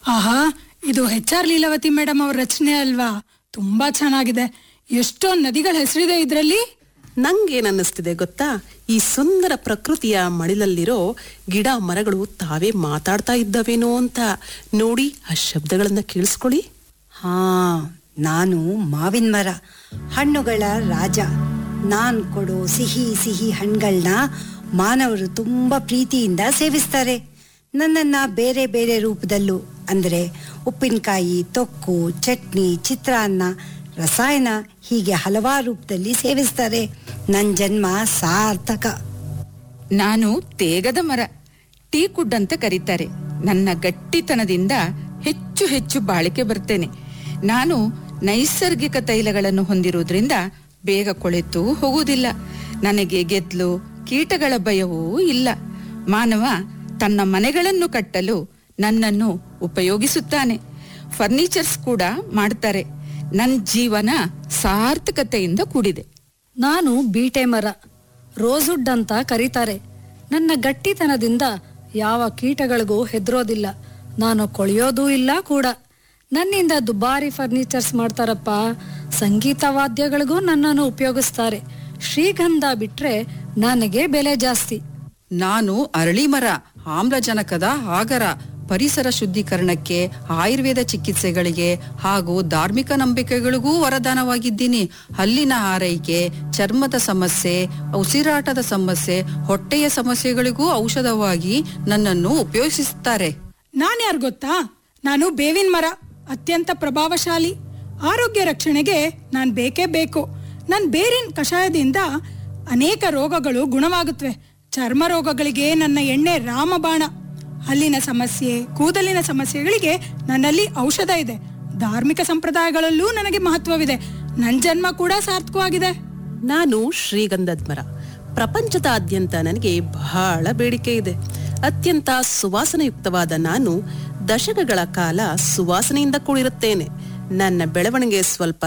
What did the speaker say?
ಆಹಾ ಇದು H R Leelavathi madam ಅವ್ರ ರಚನೆ ಅಲ್ವಾ ತುಂಬಾ ಚೆನ್ನಾಗಿದೆ ಎಷ್ಟೊಂದ್ ನದಿಗಳ ಹೆಸರಿದೆ ಇದ್ರಲ್ಲಿ ನಂಗೇನನ್ನಿಸ್ತಿದೆ ಗೊತ್ತಾ ಈ ಸುಂದರ ಪ್ರಕೃತಿಯ ಮಡಿಲಲ್ಲಿರೋ ಗಿಡ ಮರಗಳು ತಾವೇ ಮಾತಾಡ್ತಾ ಇದ್ದವೇನೋ ಅಂತ ನೋಡಿ ಆ ಶಬ್ದಗಳನ್ನ ಕೇಳಿಸ್ಕೊಳ್ಳಿ ಹಾ ನಾನು ಮಾವಿನ ಮರ ಹಣ್ಣುಗಳ ರಾಜ ನಾನ್ ಕೊಡೋ ಸಿಹಿ ಸಿಹಿ ಹಣ್ಣುಗಳನ್ನ ಮಾನವರು ತುಂಬಾ ಪ್ರೀತಿಯಿಂದ ಸೇವಿಸ್ತಾರೆ ನನ್ನನ್ನ ಬೇರೆ ಬೇರೆ ರೂಪದಲ್ಲೂ ಅಂದ್ರೆ ಉಪ್ಪಿನಕಾಯಿ ತೊಕ್ಕು ಚಟ್ನಿ ಚಿತ್ರಾನ್ನ ರಸಾಯನ ಹೀಗೆ ಹಲವಾರು ರೂಪದಲ್ಲಿ ಸೇವಿಸ್ತಾರೆ ನನ್ನ ಜನ್ಮ ಸಾರ್ಥಕ ನಾನು ತೇಗದ ಮರ ಟೀ ಕುಡ್ ಅಂತ ಕರೀತಾರೆ ನನ್ನ ಗಟ್ಟಿತನದಿಂದ ಹೆಚ್ಚು ಹೆಚ್ಚು ಬಾಳಿಕೆ ಬರ್ತೇನೆ ನಾನು ನೈಸರ್ಗಿಕ ತೈಲಗಳನ್ನು ಹೊಂದಿರುವುದರಿಂದ ಬೇಗ ಕೊಳೆತು ಹೋಗುವುದಿಲ್ಲ ನನಗೆ ಗೆದ್ಲು ಕೀಟಗಳ ಭಯವೂ ಇಲ್ಲ ಮಾನವ ತನ್ನ ಮನೆಗಳನ್ನು ಕಟ್ಟಲು ನನ್ನನ್ನು ಉಪಯೋಗಿಸುತ್ತಾನೆ ಫರ್ನಿಚರ್ಸ್ ಕೂಡ ಮಾಡ್ತಾರೆ ನನ್ನ ಜೀವನ ಸಾರ್ಥಕತೆಯಿಂದ ಕೂಡಿದೆ ನಾನು ಬೀಟೆ ಮರ ರೋಸುಡ್ ಅಂತ ಕರೀತಾರೆ ನನ್ನ ಗಟ್ಟಿತನದಿಂದ ಯಾವ ಕೀಟಗಳಿಗೂ ಹೆದರೋದಿಲ್ಲ ನಾನು ಕೊಳೆಯೋದೂ ಇಲ್ಲ ಕೂಡ ನನ್ನಿಂದ ದುಬಾರಿ ಫರ್ನಿಚರ್ಸ್ ಮಾಡ್ತಾರಪ್ಪ ಸಂಗೀತ ವಾದ್ಯಗಳಿಗೂ ನನ್ನನ್ನು ಉಪಯೋಗಿಸ್ತಾರೆ ಶ್ರೀಗಂಧ ಬಿಟ್ರೆ ನನಗೆ ಬೆಲೆ ಜಾಸ್ತಿ ನಾನು ಅರಳಿ ಮರ ಆಮ್ಲಜನಕದ ಆಗರ ಪರಿಸರ ಶುದ್ಧೀಕರಣಕ್ಕೆ ಆಯುರ್ವೇದ ಚಿಕಿತ್ಸೆಗಳಿಗೆ ಹಾಗೂ ಧಾರ್ಮಿಕ ನಂಬಿಕೆಗಳಿಗೂ ವರದಾನವಾಗಿದ್ದೀನಿ ಹಲ್ಲಿನ ಆರೈಕೆ ಚರ್ಮದ ಸಮಸ್ಯೆ ಉಸಿರಾಟದ ಸಮಸ್ಯೆ ಹೊಟ್ಟೆಯ ಸಮಸ್ಯೆಗಳಿಗೂ ಔಷಧವಾಗಿ ನನ್ನನ್ನು ಉಪಯೋಗಿಸುತ್ತಾರೆ ನಾನ್ಯಾರು ಗೊತ್ತಾ ನಾನು ಬೇವಿನ ಮರ ಅತ್ಯಂತ ಪ್ರಭಾವಶಾಲಿ ಆರೋಗ್ಯ ರಕ್ಷಣೆಗೆ ನಾನ್ ಬೇಕೇ ಬೇಕು ನನ್ ಬೇರಿನ ಕಷಾಯದಿಂದ ಅನೇಕ ರೋಗಗಳು ಗುಣವಾಗುತ್ತವೆ ಚರ್ಮ ರೋಗಗಳಿಗೆ ನನ್ನ ಎಣ್ಣೆ ರಾಮಬಾಣ ಹಲ್ಲಿನ ಸಮಸ್ಯೆ ಕೂದಲಿನ ಸಮಸ್ಯೆಗಳಿಗೆ ನನ್ನಲ್ಲಿ ಔಷಧ ಇದೆ ಧಾರ್ಮಿಕ ಸಂಪ್ರದಾಯಗಳಲ್ಲೂ ನನಗೆ ಮಹತ್ವವಿದೆ ನನ್ ಜನ್ಮ ಕೂಡ ಸಾರ್ಥಕವಾಗಿದೆ ನಾನು ಶ್ರೀಗಂಧದ ಮರ ಪ್ರಪಂಚದಾದ್ಯಂತ ನನಗೆ ಬಹಳ ಬೇಡಿಕೆ ಇದೆ ಅತ್ಯಂತ ಸುವಾಸನೆಯುಕ್ತವಾದ ನಾನು ದಶಕಗಳ ಕಾಲ ಸುವಾಸನೆಯಿಂದ ಕೂಡಿರುತ್ತೇನೆ ನನ್ನ ಬೆಳವಣಿಗೆ ಸ್ವಲ್ಪ